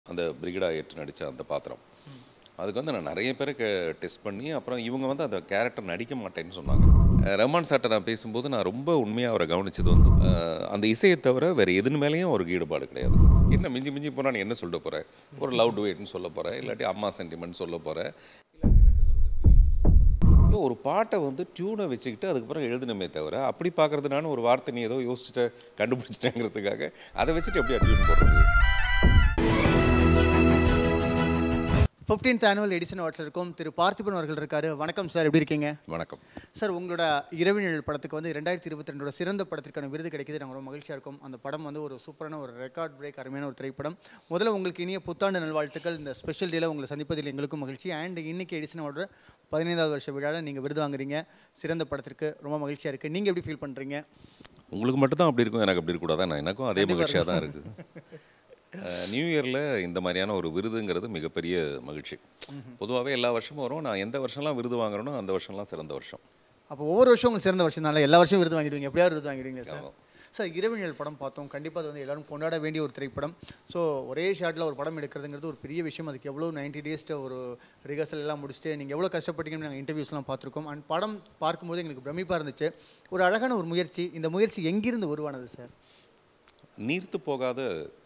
அந்த பிரிகடா ஏற்று நடித்த அந்த பாத்திரம் அதுக்கு வந்து நான் நிறைய பேரை டெஸ்ட் பண்ணி அப்புறம் இவங்க வந்து அந்த கேரக்டர் நடிக்க மாட்டேன்னு சொன்னாங்க அஹ் ரஹ்மான் சார்ட்ட நான் பேசும்போது நான் ரொம்ப உண்மையாக அவரை கவனிச்சது வந்து அஹ் அந்த இசையை தவிர வேறு எதுன்னு மேலேயும் அவருக்கு ஈடுபாடு கிடையாது என்ன மிஞ்சி மிஞ்சி போனால் நீ என்ன சொல்லிட்டு போகிற ஒரு லவ் டுவேட்னு சொல்ல போகிற இல்லாட்டி அம்மா சென்டிமெண்ட் சொல்ல போகிற ஒரு பாட்டை வந்து டியூனை வச்சுக்கிட்டு அதுக்கப்புறம் எழுதணுமே தவிர அப்படி பார்க்கறது நானும் ஒரு வார்த்தை நீ ஏதோ யோசிச்சுட்டு கண்டுபிடிச்சிட்டேங்கிறதுக்காக அதை வச்சுட்டு எப்படி டியூன் போடுறது ஃபிஃப்டீன்த் ஆனுவல் எடிசன் அவார்ட்ஸ் இருக்கும் திரு பார்த்திபன் அவர்கள் இருக்காரு வணக்கம் சார் எப்படி இருக்கீங்க வணக்கம் சார் உங்களோட இரவினிழல் படத்துக்கு வந்து ரெண்டாயிரத்தி இருபத்தி ரெண்டோட சிறந்த படத்திற்கான விருது கிடைக்குது நாங்கள் ரொம்ப மகிழ்ச்சியாக இருக்கும் அந்த படம் வந்து ஒரு சூப்பரான ஒரு ரெக்கார்ட் பிரேக் அருமையான ஒரு திரைப்படம் முதல்ல உங்களுக்கு இனிய புத்தாண்டு நல்வாழ்த்துக்கள் இந்த ஸ்பெஷல் டேல உங்களை சந்திப்பதில் எங்களுக்கும் மகிழ்ச்சி அண்ட் இன்னைக்கு எடிசன் அவார்டு பதினைந்தாவது வருஷ விழாவில் நீங்கள் விருது வாங்குறீங்க சிறந்த படத்திற்கு ரொம்ப மகிழ்ச்சியாக இருக்குது நீங்கள் எப்படி ஃபீல் பண்ணுறீங்க உங்களுக்கு மட்டும் தான் அப்படி இருக்கும் எனக்கு அப்படி இருக்கக்கூடாதா நான் எனக்கும் அதே மகிழ்ச்சியாக தான் இருக்குது நியூ இயரில் இந்த மாதிரியான ஒரு விருதுங்கிறது மிகப்பெரிய மகிழ்ச்சி பொதுவாகவே எல்லா வருஷமும் வரும் நான் எந்த வருஷம்லாம் விருது வாங்குறேனோ அந்த வருஷம்லாம் சிறந்த வருஷம் அப்போ ஒவ்வொரு வருஷம் உங்களுக்கு சிறந்த வருஷம் தான் எல்லா வருஷம் விருது வாங்கிடுவீங்க எப்படியாவது விருது வாங்கிடுவீங்க சார் ஆமா. சார் இரவினியல் படம் பார்த்தோம் கண்டிப்பாக அது வந்து எல்லாரும் கொண்டாட வேண்டிய ஒரு திரைப்படம் ஸோ ஒரே ஷாட்டில் ஒரு படம் எடுக்கிறதுங்கிறது ஒரு பெரிய விஷயம் அதுக்கு எவ்வளோ நைன்டி டேஸ்ட்டு ஒரு ரிஹர்சல் எல்லாம் முடிச்சுட்டு நீங்கள் எவ்வளோ கஷ்டப்பட்டீங்கன்னு நாங்கள் இன்டர்வியூஸ்லாம் பார்த்துருக்கோம் அண்ட் படம் பார்க்கும்போது எங்களுக்கு பிரமிப்பாக இருந்துச்சு ஒரு அழகான ஒரு முயற்சி இந்த முயற்சி எங்கிருந்து உருவானது சார் நீர்த்து போகாத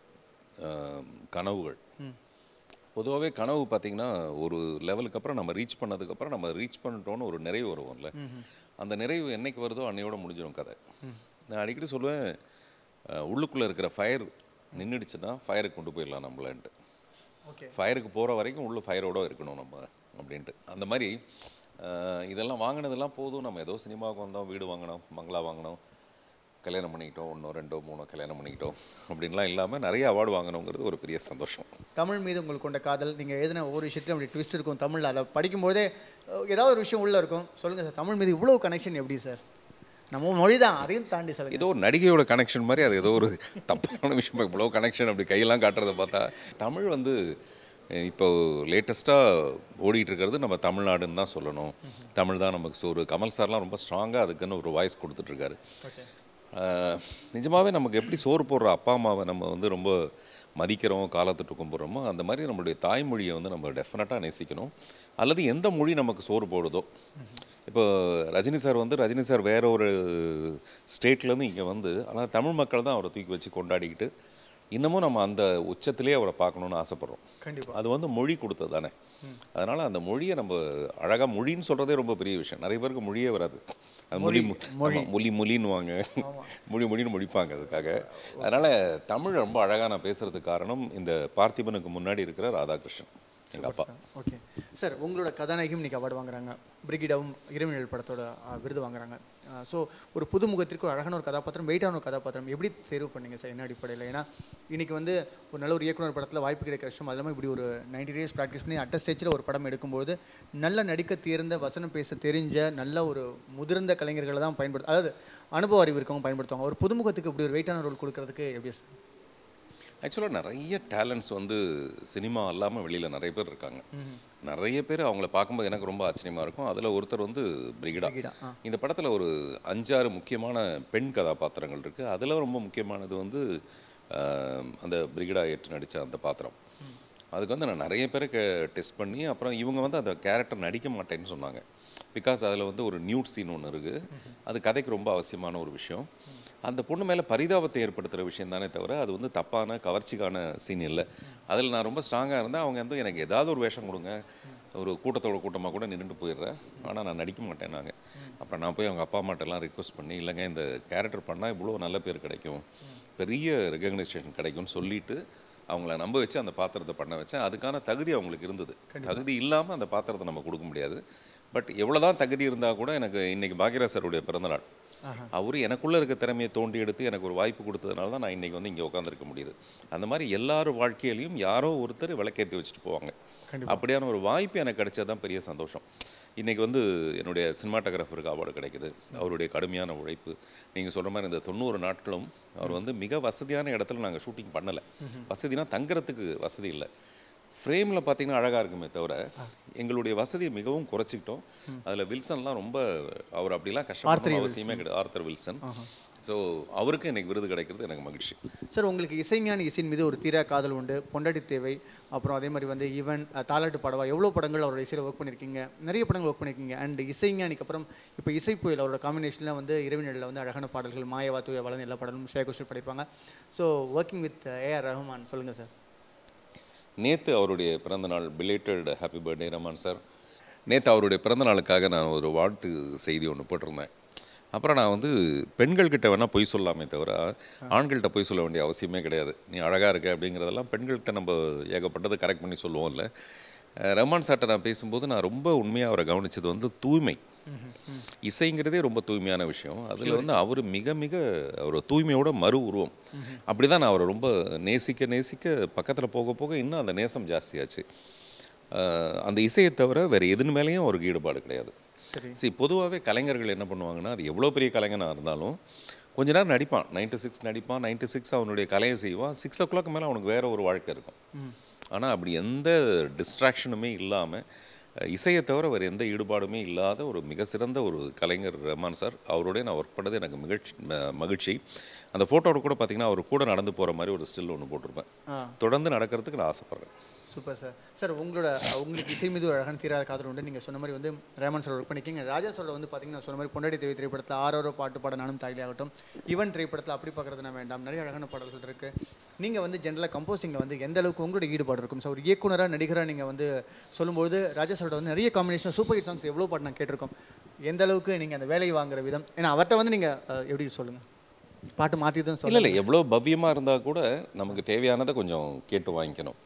அஹ், கனவுகள் பொதுவாகவே கனவு பார்த்தீங்கன்னா ஒரு லெவலுக்கு அப்புறம் நம்ம ரீச் பண்ணதுக்கப்புறம் நம்ம ரீச் பண்ணிட்டோன்னு ஒரு நிறைவு வருவோம்ல அந்த நிறைவு என்னைக்கு வருதோ அன்னையோட முடிஞ்சிடும் கதை நான் அடிக்கடி சொல்லுவேன் அஹ், உள்ளுக்குள்ள இருக்கிற ஃபயர் நின்றுடுச்சுன்னா ஃபயருக்கு கொண்டு போயிடலாம் நம்மளன்ட்டு ஓகே ஃபயருக்கு போகிற வரைக்கும் உள்ள ஃபயரோட இருக்கணும் நம்ம அப்படின்ட்டு அந்த மாதிரி அஹ், இதெல்லாம் வாங்கினதெல்லாம் போதும் நம்ம ஏதோ சினிமாவுக்கு வந்தோம் வீடு வாங்கினோம் பங்களா வாங்கினோம் கல்யாணம் பண்ணிக்கிட்டோம் ஒன்றோ ரெண்டோ மூணோ கல்யாணம் பண்ணிக்கிட்டோம் அப்படின்லாம் இல்லாமல் நிறைய அவார்டு வாங்கணுங்கிறது ஒரு பெரிய சந்தோஷம் தமிழ் மீது உங்களுக்கு கொண்ட காதல் நீங்கள் எழுதின ஒவ்வொரு விஷயத்துலையும் அப்படி ட்விஸ்ட் இருக்கும் தமிழில் அதை படிக்கும்போதே அஹ், ஏதாவது ஒரு விஷயம் உள்ளே இருக்கும் சொல்லுங்கள் சார் தமிழ் மீது இவ்வளோ கனெக்ஷன் எப்படி சார் நம்ம மொழி தான் அதையும் தாண்டி சொல்லுங்கள் ஏதோ ஒரு நடிகையோட கனெக்ஷன் மாதிரி அது ஏதோ ஒரு தப்பான விஷயம் இவ்வளோ கனெக்ஷன் அப்படி கையெல்லாம் காட்டுறத பார்த்தா தமிழ் வந்து அஹ், இப்போ லேட்டஸ்ட்டாக ஓடிட்டு இருக்கிறது நம்ம தமிழ்நாடுன்னு தான் சொல்லணும் தமிழ் தான் நமக்கு சோறு கமல் சார்லாம் ரொம்ப ஸ்ட்ராங்காக அதுக்குன்னு ஒரு வாய்ஸ் கொடுத்துட்ருக்காரு ஓகே நிஜமாகவே நமக்கு எப்படி சோறு போடுற அப்பா அம்மாவை நம்ம வந்து ரொம்ப மதிக்கிறோம் காலத்துட்டு கும்பிட்றோமோ அந்த மாதிரி நம்மளுடைய தாய்மொழியை வந்து நம்ம டெஃபினட்டாக நேசிக்கணும் அல்லது எந்த மொழி நமக்கு சோறு போடுதோ இப்போ ரஜினி சார் வந்து ரஜினி சார் வேற ஒரு ஸ்டேட்லேருந்து இங்கே வந்து ஆனால் தமிழ் மக்கள் தான் அவரை தூக்கி வச்சு கொண்டாடிக்கிட்டு இன்னமும் நம்ம அந்த உச்சத்திலே அவரை பார்க்கணுன்னு ஆசைப்படுறோம் கண்டிப்பாக அது வந்து மொழி கொடுத்தது தானே அதனால அந்த மொழியை நம்ம அழகாக மொழின்னு சொல்கிறதே ரொம்ப பெரிய விஷயம் நிறைய பேருக்கு மொழியே வராது அது மொழி ஆமா, மொழி மொழின்னுவாங்க மொழி மொழின்னு முடிப்பாங்க அதுக்காக அதனால தமிழ் ரொம்ப அழகாக நான் பேசுறதுக்கு காரணம் இந்த பார்த்திபனுக்கு முன்னாடி இருக்கிற ராதாகிருஷ்ணன் எங்கள் அப்பா ஓகே சார் உங்களோட கதாநாயகியும் இன்னைக்கு அவார்டு வாங்குறாங்க பிரிகிடாவும் இரவினியல் படத்தோட அஹ், விருது வாங்குறாங்க ஸோ ஒரு புது முகத்திற்கு ஒரு அழகான ஒரு கதாபாத்திரம் வெயிட்டான ஒரு கதாபாத்திரம் எப்படி தேர்வு பண்ணீங்க சார் என்ன அடிப்படையில் ஏன்னா இன்னைக்கு வந்து ஒரு நல்ல ஒரு இயக்குனர் படத்தில் வாய்ப்பு கிடைக்கிற கஷ்டம் அது இல்லாமல் இப்படி ஒரு நைன்டி டேஸ் ப்ராக்டிஸ் பண்ணி அட்ட ஸ்டேஜில் ஒரு படம் எடுக்கும்போது நல்ல நடிக்க தேர்ந்த வசனம் பேச தெரிஞ்ச நல்ல ஒரு முதிர்ந்த கலைஞர்களை தான் பயன்படுத்த அதாவது அனுபவ அறிவு இருக்கவங்க பயன்படுத்துவாங்க ஒரு புதுமுகத்துக்கு இப்படி ஒரு வெயிட்டான ரோல் கொடுக்கறதுக்கு எப்படி சார் ஆக்சுவலாக நிறைய டேலண்ட்ஸ் வந்து சினிமா இல்லாமல் வெளியில் நிறைய பேர் இருக்காங்க நிறைய பேர் அவங்கள பார்க்கும்போது எனக்கு ரொம்ப ஆச்சரியமாக இருக்கும் அதில் ஒருத்தர் வந்து பிரிகிடா பிரிகிடா, ஆ. இந்த படத்தில் ஒரு அஞ்சாறு முக்கியமான பெண் கதாபாத்திரங்கள் இருக்குது அதில் ரொம்ப முக்கியமானது வந்து ஆஹ், அந்த பிரிகிடா ஏற்று நடித்த அந்த பாத்திரம் அதுக்கு வந்து நான் நிறைய பேரை டெஸ்ட் பண்ணி அப்புறம் இவங்க வந்து அந்த கேரக்டர் நடிக்க மாட்டேன்னு சொன்னாங்க பிகாஸ் அதில் வந்து ஒரு நியூட் சீன் ஒன்று இருக்குது அது கதைக்கு ரொம்ப அவசியமான ஒரு விஷயம் அந்த பொண்ணு மேலே பரிதாபத்தை ஏற்படுத்துகிற விஷயம் தானே தவிர அது வந்து தப்பான கவர்ச்சிக்கான சீன் இல்லை அதில் நான் ரொம்ப ஸ்ட்ராங்காக இருந்தேன் அவங்க வந்து எனக்கு ஏதாவது ஒரு வேஷம் கொடுங்க ஒரு கூட்டத்தோட கூட்டமாக கூட நின்றுட்டு போயிடுறேன் ஆனால் நான் நடிக்க மாட்டேன் நாங்கள் அப்புறம் நான் போய் அவங்க அப்பா அம்மாட்டெல்லாம் ரிக்வஸ்ட் பண்ணி இல்லைங்க இந்த கேரக்டர் பண்ணால் இவ்வளோ நல்ல பேர் கிடைக்கும் பெரிய ரெகக்னைசேஷன் கிடைக்கும்னு சொல்லிட்டு அவங்கள நம்ப வச்சு அந்த பாத்திரத்தை பண்ண வச்சேன் அதுக்கான தகுதி அவங்களுக்கு இருந்தது தகுதி இல்லாமல் அந்த பாத்திரத்தை நம்ம கொடுக்க முடியாது பட் எவ்வளோதான் தகுதி இருந்தால் கூட எனக்கு இன்னைக்கு பாக்யராஜ் சாருடைய பிறந்தநாள் அவர் எனக்குள்ளே இருக்க திறமையை தோண்டி எடுத்து எனக்கு ஒரு வாய்ப்பு கொடுத்ததுனால தான் நான் இன்னைக்கு வந்து இங்கே உட்காந்துருக்க முடியுது அந்த மாதிரி எல்லார் வாழ்க்கையிலையும் யாரோ ஒருத்தர் விளக்கேற்றி வச்சுட்டு போவாங்க அப்படியான ஒரு வாய்ப்பு எனக்கு கிடைச்சது தான் பெரிய சந்தோஷம் இன்னைக்கு வந்து என்னுடைய சினிமாட்டோகிராஃபருக்கு அவார்டு கிடைக்குது அவருடைய கடுமையான உழைப்பு நீங்கள் சொல்கிற மாதிரி இந்த தொண்ணூறு நாட்களும் அவர் வந்து மிக வசதியான இடத்துல நாங்கள் ஷூட்டிங் பண்ணலை வசதினா தங்குறதுக்கு வசதி இல்லை ஃப்ரேமில் பார்த்தீங்கன்னா அழகாக இருக்குமே தவிர எங்களுடைய வசதியை மிகவும் குறைச்சிக்கிட்டோம் அதில் வில்சன்லாம் ரொம்ப அவர் அப்படிலாம் கஷ்டப்படணும் அவசியமே கிடையாது ஆர்த்தர் வில்சன் ஸோ அவருக்கு இன்னைக்கு விருது கிடைக்கிறது எனக்கு மகிழ்ச்சி சார் உங்களுக்கு இசைஞானி இசையின் மீது ஒரு தீரா காதல் உண்டு பொண்டாட்டி தேவை அப்புறம் அதே மாதிரி வந்து ஈவன் தாலாட்டு படவா எவ்வளோ படங்கள் அவரோட இசையில் ஒர்க் பண்ணியிருக்கீங்க நிறைய படங்கள் ஒர்க் பண்ணியிருக்கீங்க அண்ட் இசைஞானிக்கு அப்புறம் இப்போ இசை புயல் அவரோட காம்பினேஷனில் வந்து இரவினரில் வந்து அழகான பாடல்கள் மாயவா தூய வளர்ந்து எல்லா படமும் ஷேர் கோஷல் படிப்பாங்க so working with A R Rahman சொல்லுங்கள் சார் நேற்று அவருடைய பிறந்தநாள் belated happy birthday Rahman sir நேற்று அவருடைய பிறந்த நாளுக்காக நான் ஒரு வாழ்த்து செய்தி ஒன்று போட்டிருந்தேன் அப்புறம் நான் வந்து பெண்கள்கிட்ட வேணால் பொய் சொல்லாமே தவிர ஆண்கள்கிட்ட பொய் சொல்ல வேண்டிய அவசியமே கிடையாது நீ அழகாக இருக்க அப்படிங்கிறதெல்லாம் பெண்கள்கிட்ட நம்ம ஏகப்பட்டது கரெக்ட் பண்ணி சொல்லுவோம்ல அஹ் ரஹ்மான் சார்ட்ட நான் பேசும்போது நான் ரொம்ப உண்மையாக அவரை கவனிச்சது வந்து தூய்மை இசைங்கிறதே ரொம்ப தூய்மையான விஷயம் அதில் வந்து அவர் மிக மிக அவர் தூய்மையோட மறு உருவம் அப்படி தான் நான் அவரை ரொம்ப நேசிக்க நேசிக்க பக்கத்தில் போக போக இன்னும் அந்த நேசம் ஜாஸ்தியாச்சு அஹ் அந்த இசையை தவிர வேறு எதுன்னு மேலேயும் அவருக்கு ஈடுபாடு கிடையாது சரி சரி பொதுவாகவே கலைஞர்கள் என்ன பண்ணுவாங்கன்னா அது எவ்வளோ பெரிய கலைஞனாக இருந்தாலும் கொஞ்ச நேரம் நடிப்பான் நைன்ட்டு சிக்ஸ் நடிப்பான் நைன்ட்டு சிக்ஸ் அவனுடைய கலையை செய்வான் சிக்ஸ் ஓ கிளாக் மேலே அவனுக்கு வேற ஒரு வாழ்க்கை இருக்கும் ஆனால் அப்படி எந்த டிஸ்ட்ராக்ஷனுமே இல்லாமல் இசையை தவிர வேறு எந்த ஈடுபாடுமே இல்லாத ஒரு மிக சிறந்த ஒரு கலைஞர் ரஹ்மான் சார் அவரோட நான் ஒர்க் பண்ணது எனக்கு மகிழ்ச்சி ம- மகிழ்ச்சி அந்த ஃபோட்டோவில் கூட பார்த்தீங்கன்னா அவர் கூட நடந்து போகிற மாதிரி ஒரு ஸ்டில் ஒன்று போட்டிருப்பேன் ஆ தொடர்ந்து நடக்கிறதுக்கு நான் ஆசைப்பட்றேன் சூப்பர் சார் சார் உங்களோட உங்களுக்கு இசை மீது ஒரு அழகான தீராத காதல் உண்டு நீங்கள் சொன்ன மாதிரி வந்து ரேமன் சார் ஒர்க் பண்ணிக்கிங்க ராஜா சார் வந்து பார்த்தீங்கன்னா சொன்ன மாதிரி பொண்டாடி தேவி திரைப்படத்தில் ஆரோரோ பாட்டு பாட நானும் தாய்லி ஆகட்டும் ஈவன் திரைப்படத்தில் அப்படி பார்க்கறது நான் வேண்டாம் நிறைய அழகான பாடல்கள் இருக்குது நீங்கள் வந்து ஜென்ரலாக கம்போசிங்கில் வந்து எந்த அளவுக்கு உங்களோட ஈடுபாடு இருக்கும் ஸோ ஒரு இயக்குனராக நடிகராக நீங்கள் வந்து சொல்லும்போது ராஜா சாரோட வந்து நிறைய காம்பினேஷன் சூப்பர் ஹிட் சாங்ஸ் எவ்வளோ பாட்டு நான் கேட்டிருக்கோம் எந்த அளவுக்கு நீங்கள் அந்த வேலையை வாங்குற விதம் ஏன்னா அவர்கிட்ட வந்து நீங்கள் எப்படி சொல்லுங்கள் பாட்டு மாற்றி தான் இல்லை சொல்லுங்கள் இல்லை எவ்வளோ பவ்யமாக இருந்தால் கூட நமக்கு தேவையானதை கொஞ்சம் கேட்டு வாங்கிக்கணும்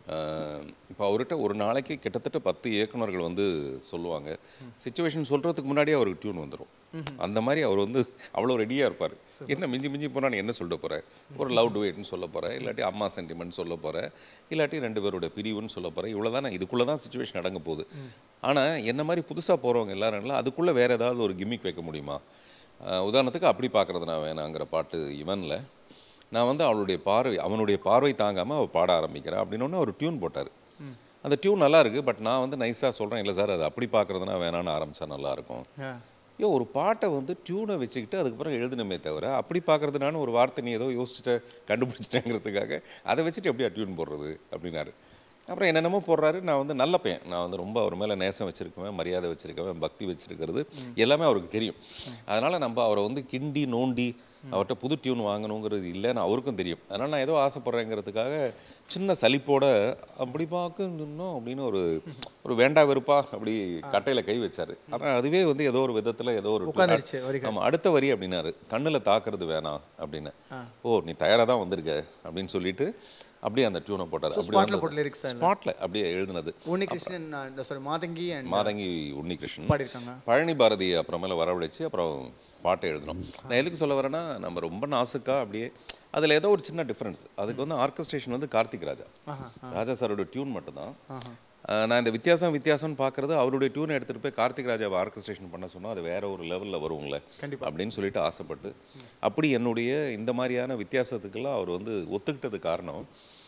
இப்போ அவர்கிட்ட ஒரு நாளைக்கு கிட்டத்தட்ட பத்து இயக்குனர்கள் வந்து சொல்லுவாங்க சுச்சுவேஷன் சொல்கிறதுக்கு முன்னாடியே அவருக்கு டியூன் வந்துடும் அந்த மாதிரி அவர் வந்து அவ்வளோ ரெடியாக இருப்பார் என்ன மிஞ்சி மிஞ்சி போனால் நீ என்ன சொல்ல போகிற ஒரு லவ் டுவேட்னு சொல்ல போகிற இல்லாட்டி அம்மா சென்டிமெண்ட் சொல்ல போகிற இல்லாட்டி ரெண்டு பேரோட பிரிவுன்னு சொல்ல போகிற இவ்வளோ தானே இதுக்குள்ளே தான் சுச்சுவேஷன் நடங்க போகுது ஆனால் என்ன மாதிரி புதுசாக போகிறவங்க எல்லாரும் அதுக்குள்ளே வேறு ஏதாவது ஒரு கிமிக் வைக்க முடியுமா அஹ் உதாரணத்துக்கு அப்படி பார்க்குறது நான் வேணாங்கிற பாட்டு இவனில் நான் வந்து அவளுடைய பார்வை அவனுடைய பார்வை தாங்காமல் அவள் பாட ஆரம்பிக்கிறேன் அப்படின்னு அவர் டியூன் போட்டார் அந்த டியூன் நல்லா இருக்கு பட் நான் வந்து நைஸாக சொல்கிறேன் இல்லை சார் அது அப்படி பார்க்குறதுனா வேணான்னு ஆரம்பிச்சா நல்லா இருக்கும் ஐயோ ஒரு பாட்டை வந்து டியூனை வச்சுக்கிட்டு அதுக்கப்புறம் எழுதணுமே தவிர அப்படி பார்க்குறதுனால ஒரு வார்த்தை நீ ஏதோ யோசிச்சுட்டு கண்டுபிடிச்சிட்டேங்கிறதுக்காக அதை வச்சுட்டு எப்படியா டியூன் போடுறது அப்படின்னாரு அப்புறம் என்னென்னமோ போடுறாரு நான் வந்து நல்ல பையன் நான் வந்து ரொம்ப அவர் மேலே நேசம் வச்சிருக்கேன் மரியாதை வச்சிருக்கேன் பக்தி வச்சிருக்கிறது எல்லாமே அவருக்கு தெரியும் அதனால் நம்ம அவரை வந்து கிண்டி நோண்டி அவர்கிட்ட புது டியூன் வாங்கணுங்கிறது இல்லைன்னு அவருக்கும் தெரியும் அதனால் நான் ஏதோ ஆசைப்படுறேங்கிறதுக்காக சின்ன சலிப்போட அப்படி பார்க்கணும் அப்படின்னு ஒரு ஒரு வேண்டா வெறுப்பா அப்படி கட்டையில் கை வச்சாரு ஆனால் அதுவே வந்து ஏதோ ஒரு விதத்தில் ஏதோ ஒரு உட்காந்துருச்சு வரிகள் ஆமாம் அடுத்த வரி அப்படின்னாரு கண்ணில் தாக்குறது வேணாம் அப்படின்னு ஓ நீ தயாராக தான் வந்திருக்க அப்படின்னு சொல்லிட்டு அப்படியே அந்த டியூனை போட்டார் ஸ்பாட்ல போட்ட lyrics தான் ஸ்பாட்டில் அப்படியே எழுதுனது உன்னி கிருஷ்ணன் சாரி மாதங்கி அண்ட் மாதங்கி உன்னிகிருஷ்ணன் பாடியிருக்காங்க பழனி பாரதி அப்புறமேல வரவழைச்சு அப்புறம் பாட்டை எழுதணும் நான் எதுக்கு சொல்ல வரேன்னா நம்ம ரொம்ப நாசுக்கா அப்படியே அதில் ஏதோ ஒரு சின்ன டிஃப்ரென்ஸ் அதுக்கு வந்து ஆர்கஸ்ட்ரேஷன் வந்து கார்த்திக் ராஜா ஆஹா ராஜா சாரோட டியூன் மட்டும்தான் ஆஹா அஹ் நான் இந்த வித்தியாசம் வித்தியாசம்னு பார்க்கறது அவருடைய டியூனை எடுத்துகிட்டு போய் கார்த்திக் ராஜாவை ஆர்கஸ்ட்ரேஷன் பண்ண சொன்னால் அது வேற ஒரு லெவலில் வரும்ல கண்டிப்பா. அப்படின்னு சொல்லிட்டு ஆசைப்பட்டு அப்படி என்னுடைய இந்த மாதிரியான வித்தியாசத்துக்கெல்லாம் அவர் வந்து ஒத்துக்கிட்டது காரணம்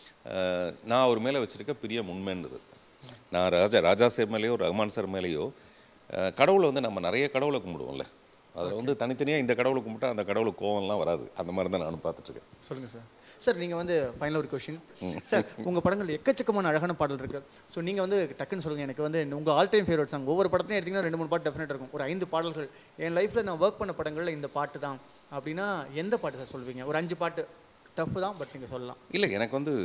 அஹ் நான் அவர் மேலே வச்சிருக்க பிரியம் உண்மைன்றது நான் ராஜா ராஜா சார் மேலேயோ ரஹ்மான் சார் மேலேயோ அஹ் கடவுளை வந்து நம்ம நிறைய கடவுளை கும்பிடுவோம்ல அதில் வந்து தனித்தனியாக இந்த கடவுளை கும்பிட்டா அந்த கடவுளுக்கு கோவம்லாம் வராது அந்த மாதிரி தான் நானும் பார்த்துட்ருக்கேன் சொல்லுங்க சார் சார் நீங்கள் வந்து ஃபைனல் ஒரு கொஷின் சார் உங்கள் படங்கள் எக்கச்சக்கமான அழகான பாடல் இருக்கு ஸோ நீங்கள் வந்து டக்குன்னு சொல்லுங்கள் எனக்கு வந்து உங்கள் ஆல் டைம் ஃபேவரட் சாங் ஒவ்வொரு படத்தையும் எடுத்தீங்கன்னா ரெண்டு மூணு பாட்டு டெஃபினட் இருக்கும் ஒரு ஐந்து பாடல்கள் என் லைஃப்பில் நான் ஒர்க் பண்ண படங்களில் இந்த பாட்டு தான் அப்படின்னா எந்த பாட்டு சார் சொல்லுவீங்க ஒரு அஞ்சு பாட்டு டஃப் தான் பட் நீங்கள் சொல்லலாம் இல்லை எனக்கு வந்து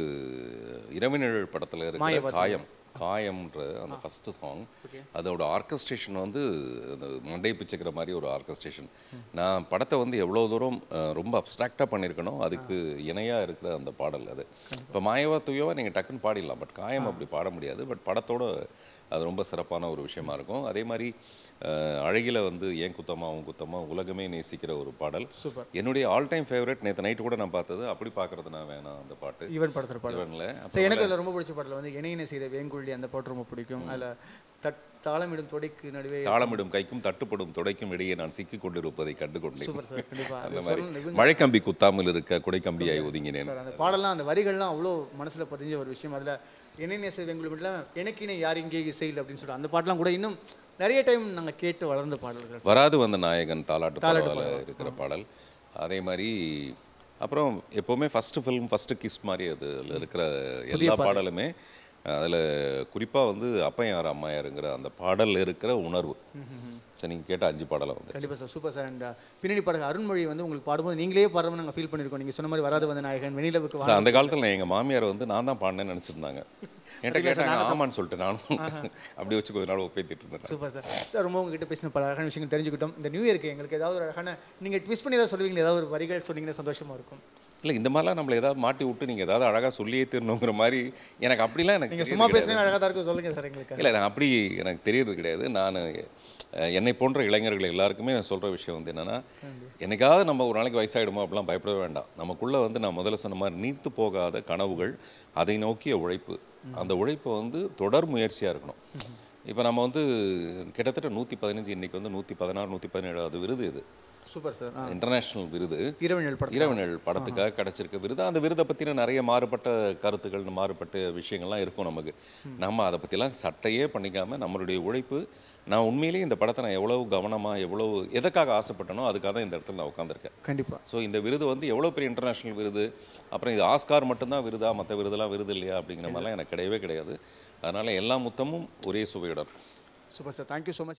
இரவினிழல் படத்தில் இருக்கிற மாயவதி. காயம் காயம்ன்ற அந்த ஃபஸ்ட்டு சாங் அதோட ஆர்கஸ்ட்ரேஷன் வந்து அந்த மண்டை பிச்சுக்கிற மாதிரி ஒரு ஆர்கஸ்ட்ரேஷன் நான் படத்தை வந்து எவ்வளோ தூரம் அஹ், ரொம்ப அப்ட்ராக்டாக பண்ணியிருக்கணும் அதுக்கு இணையாக இருக்கிற அந்த பாடல் அது இப்போ மாயவா துயவா நீங்கள் டக்குன்னு பாடிடலாம் பட் காயம் அப்படி பாட முடியாது பட் படத்தோட அது ரொம்ப சிறப்பான ஒரு விஷயமா இருக்கும் அதே மாதிரி அஹ், அழகில வந்து ஏன் குத்தமா அவன் குத்தமா உலகமே நேசிக்கிற ஒரு பாடல் சூப்பர் என்னுடைய ஆல் டைம் ஃபேவரட் நேற்று நைட்டு கூட நான் பார்த்தது அப்படி பார்க்கறது நான் வேணாம் அந்த பாட்டு ஈவன் படத்தில் பாடல் இவன்ல சார் எனக்கு அதில் ரொம்ப பிடிச்ச பாடல் வந்து இணையினை செய்த வேங்குழி அந்த பாட்டு ரொம்ப பிடிக்கும் அதில் தட் தாளமிடும் தொடைக்கு நடுவே தாளமிடும் கைக்கும் தட்டுப்படும் துடைக்கும் இடையே நான் சிக்கிக் கொண்டிருப்பதை கண்டு கொண்டேன் சூப்பர் சார் கண்டிப்பாக அந்த அது மாதிரி சொல்லணும் இவங்க மழைக்கம்பி குத்தாமல் இருக்க குடைக்கம்பியாய் ஒதுங்கினேன் சார் அந்த பாடலாம் அந்த வரிகள்லாம் அவ்வளோ மனசுல பதிஞ்ச ஒரு விஷயம் அதில் என்ன இசை வெங்குளம் எனக்கு இணை யார் இங்கே இசையில் அப்படின்னு சொல்லிட்டு அந்த பாட்டெலாம் கூட இன்னும் நிறைய டைம் நாங்கள் கேட்டு வளர்ந்த பாடல்கள் வராது வந்த நாயகன் தாலாட்டு பரவாயில்ல இருக்கிற பாடல் அதே மாதிரி அப்புறம் எப்போவுமே ஃபஸ்ட்டு ஃபிலிம் ஃபஸ்ட்டு கிஸ் மாதிரி அது அதில் இருக்கிற எல்லா பாடலுமே அதில் குறிப்பாக வந்து அப்பன் யார் அம்மா யாருங்கிற அந்த பாடலில் இருக்கிற உணர்வு சரி நீங்கள் கேட்ட அஞ்சு பாடலை வந்து கண்டிப்பாக சார் சூப்பர் சார் அண்ட் பின்னணி பாடல் அருண்மொழி வந்து உங்களுக்கு பாடும்போது நீங்களே பாடும்போது நாங்கள் ஃபீல் பண்ணியிருக்கோம் நீங்கள் சொன்ன மாதிரி வராது வந்து நாயகன் வெண்ணிலவுக்கு வா அந்த காலத்தில் எங்கள் மாமியார் வந்து நான் தான் பாடினேன்னு நினச்சிருந்தாங்க என்கிட்ட கேட்டாங்க ஆமான்னு சொல்லிட்டு நானும் அப்படி வச்சு கொஞ்ச நாள் ஒப்பேத்திட்டு இருந்தேன் சூப்பர் சார் சார் ரொம்ப உங்ககிட்ட பேசின பல அழகான விஷயங்கள் தெரிஞ்சுக்கிட்டோம் இந்த நியூ இயருக்கு எங்களுக்கு ஏதாவது ஒரு அழகான நீங்கள் ட்விஸ்ட் பண்ணி ஏதாவது சொல்லுவீங்களா ஏதாவது ஒரு வரிகள் சொன்னீங்கன்னா சந்தோஷமா இருக்கும் இல்லை இந்த மாதிரிலாம் நம்மளை ஏதாவது மாட்டி விட்டு நீங்கள் ஏதாவது அழகாக சொல்லியே தீரணுங்கிற மாதிரி எனக்கு அப்படிலாம் எனக்கு நீங்கள் தெரியறது சும்மா கிடையாது. பேசினா அழகாக தான் இருக்கும் சொல்லுங்கள் சார் எங்களுக்கு இல்லை நான் அப்படி எனக்கு தெரியறது கிடையாது நான் அஹ், என்னை போன்ற இளைஞர்கள் எல்லாருக்குமே நான் சொல்கிற விஷயம் வந்து என்னென்னா என்னைக்காவது நம்ம ஒரு நாளைக்கு வயசாகிடுமோ அப்படிலாம் பயப்படவே வேண்டாம் நமக்குள்ளே வந்து நான் முதல்ல சொன்ன மாதிரி நீர்த்து போகாத கனவுகள் அதை நோக்கிய உழைப்பு அந்த உழைப்பு வந்து தொடர் முயற்சியாக இருக்கணும் இப்போ நம்ம வந்து கிட்டத்தட்ட நூற்றி பதினஞ்சு இன்னைக்கு வந்து நூற்றி பதினாறு நூற்றி பதினேழாவது விருது இது சூப்பர் சார் ஆ இன்டர்நேஷ்னல் விருது இரவினல் படம் இரவினல் படத்துக்காக கிடைச்சிருக்க விருது அந்த விருதை பற்றின நிறைய மாறுபட்ட கருத்துக்கள் மாறுபட்ட விஷயங்கள்லாம் இருக்கும் நமக்கு நம்ம அதை பற்றிலாம் சட்டையே பண்ணிக்காமல் நம்மளுடைய உழைப்பு நான் உண்மையிலேயே இந்த படத்தை நான் எவ்வளோ கவனமாக எவ்வளோ எதுக்காக ஆசைப்பட்டனோ அதுக்காக தான் இந்த இடத்துல நான் உட்காந்துருக்கேன் கண்டிப்பாக ஸோ இந்த விருது வந்து எவ்வளோ பெரிய இன்டர்நேஷ்னல் விருது அப்புறம் இது ஆஸ்கார் மட்டும்தான் விருதா மற்ற விருதெல்லாம் விருது இல்லையா அப்படிங்கிற மாதிரிலாம் எனக்கு கிடையவே கிடையாது அதனால் எல்லா முத்தமும் ஒரே சுவையுடன் super sir thank you so much